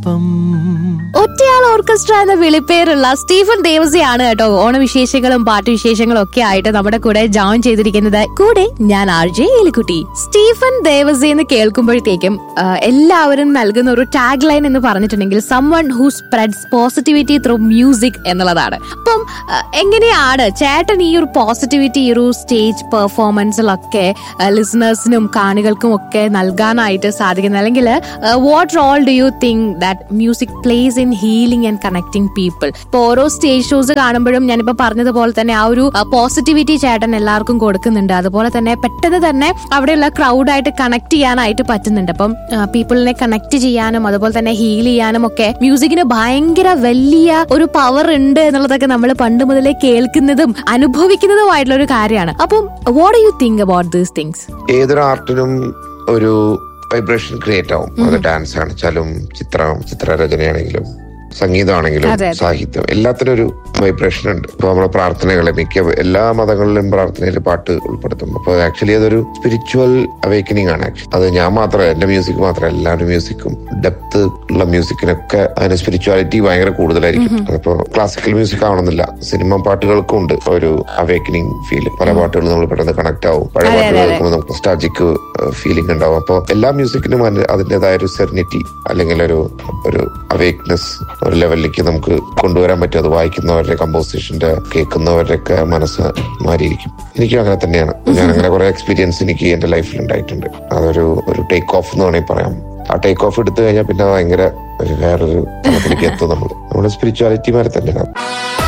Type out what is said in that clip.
FM ഒറ്റയാൾ orchestra എന്ന വിളിപ്പേരുള്ള Stephen ദേവസിയാണ് കേട്ടോ ഓണവിശേഷങ്ങളും പാട്ടുവിശേഷങ്ങളും ഒക്കെ ആയിട്ട് നമ്മുടെ കൂടെ ജോയിൻ ചെയ്തിരിക്കുന്നത് കൂടെ ഞാൻ R J Elikutty Stephen Devassy എന്ന് കേൾക്കുമ്പോഴത്തേക്കും ആ, എല്ലാവരും നൽകുന്ന ഒരു ടാഗ് ലൈൻ എന്ന് പറഞ്ഞിട്ടുണ്ടെങ്കിൽ someone who spreads positivity through music എന്നുള്ളതാണ് അപ്പം ആ, എങ്ങനെയാണ് ചേട്ടൻ ഈ ഒരു പോസിറ്റിവിറ്റി ഈ ഒരു സ്റ്റേജ് പെർഫോമൻസിലൊക്കെ ലിസണേഴ്സിനും കാണികൾക്കും ഒക്കെ നൽകാനായിട്ട് സാധിക്കുന്നത് അല്ലെങ്കിൽ what role do you think that music plays in healing and connecting people ഇപ്പൊ ഓരോ സ്റ്റേജ് ഷോസ് കാണുമ്പോഴും ഞാനിപ്പോ പറഞ്ഞതുപോലെ തന്നെ ആ ഒരു പോസിറ്റിവിറ്റി ചേട്ടൻ എല്ലാവർക്കും കൊടുക്കുന്നുണ്ട് അതുപോലെ തന്നെ പെട്ടെന്ന് തന്നെ അവിടെയുള്ള ക്രൗഡായിട്ട് കണക്ട് ചെയ്യാനായിട്ട് പറ്റുന്നുണ്ട് അപ്പം പീപ്പിളിനെ കണക്ട് ചെയ്യാനും അതുപോലെ തന്നെ ഹീൽ ചെയ്യാനും ഒക്കെ മ്യൂസിക്കിന് ഭയങ്കര വലിയ ഒരു പവർ ഉണ്ട് എന്നുള്ളതൊക്കെ നമ്മൾ പണ്ട് മുതലേ കേൾക്കുന്നതും അനുഭവിക്കുന്നതുമായിട്ടുള്ള ഒരു കാര്യമാണ് അപ്പം what you think about these things ഏതൊരു ആർട്ടിനും ഒരു വൈബ്രേഷൻ ക്രിയേറ്റ് ആവും അത് ഡാൻസ് ആണെച്ചാലും ചിത്രം ചിത്രരചനയാണെങ്കിലും സംഗീതമാണെങ്കിലും അതെ, അതെ. സാഹിത്യം എല്ലാത്തിനും ഒരു വൈബ്രേഷൻ ഉണ്ട് ഇപ്പൊ നമ്മുടെ പ്രാർത്ഥനകളെ മിക്ക എല്ലാ മതങ്ങളിലും പ്രാർത്ഥനയിൽ പാട്ട് ഉൾപ്പെടുത്തും അപ്പൊ ആക്ച്വലി അതൊരു സ്പിരിച്വൽ അവേക്കനിങ് ആണ് actually. അത് ഞാൻ മാത്രമല്ല എന്റെ മ്യൂസിക് മാത്രമല്ല എല്ലാവരുടെ മ്യൂസിക്കും ഡെപ്ത് ഉള്ള മ്യൂസിക്കിനൊക്കെ അതിന് സ്പിരിച്വാലിറ്റി ഭയങ്കര കൂടുതലായിരിക്കും അതിപ്പോ ക്ലാസിക്കൽ മ്യൂസിക് ആവണമെന്നില്ല സിനിമ പാട്ടുകൾക്കും ഉണ്ട് ഒരു അവേക്കനിങ് ഫീൽ പല പാട്ടുകളും നമ്മൾ പെട്ടെന്ന് കണക്ട് ആവും പഴയ അതെ, പാട്ടുകൾ അതെ, അതെ. കേൾക്കുമ്പോൾ നമുക്ക് സ്റ്റാജിക് ഫീലിംഗ് ഉണ്ടാവും അപ്പോൾ എല്ലാ മ്യൂസിക്കിനും അതിന് അതിൻ്റെതായ ഒരു സെറിനിറ്റി അല്ലെങ്കിൽ ഒരു ഒരു അവേക്നെസ് ഒരു ലെവലിലേക്ക് നമുക്ക് കൊണ്ടുവരാൻ പറ്റും അത് വായിക്കുന്നവരുടെ കമ്പോസിഷന്റെ കേൾക്കുന്നവരുടെ ഒക്കെ മനസ്സ് മാറിയിരിക്കും എനിക്കും അങ്ങനെ തന്നെയാണ് ഞാൻ അങ്ങനെ കുറെ എക്സ്പീരിയൻസ് എനിക്ക് എന്റെ ലൈഫിൽ ഉണ്ടായിട്ടുണ്ട് അതൊരു ഒരു ടേക്ക് ഓഫ് എന്ന് വേണമെങ്കിൽ പറയാം ആ ടേക്ക് ഓഫ് എടുത്തു കഴിഞ്ഞാൽ പിന്നെ ഭയങ്കര ഒരു വേറൊരു തലത്തിലേക്ക് എത്തും നമ്മൾ നമ്മുടെ സ്പിരിച്വാലിറ്റി മാറി തന്നെയാണ്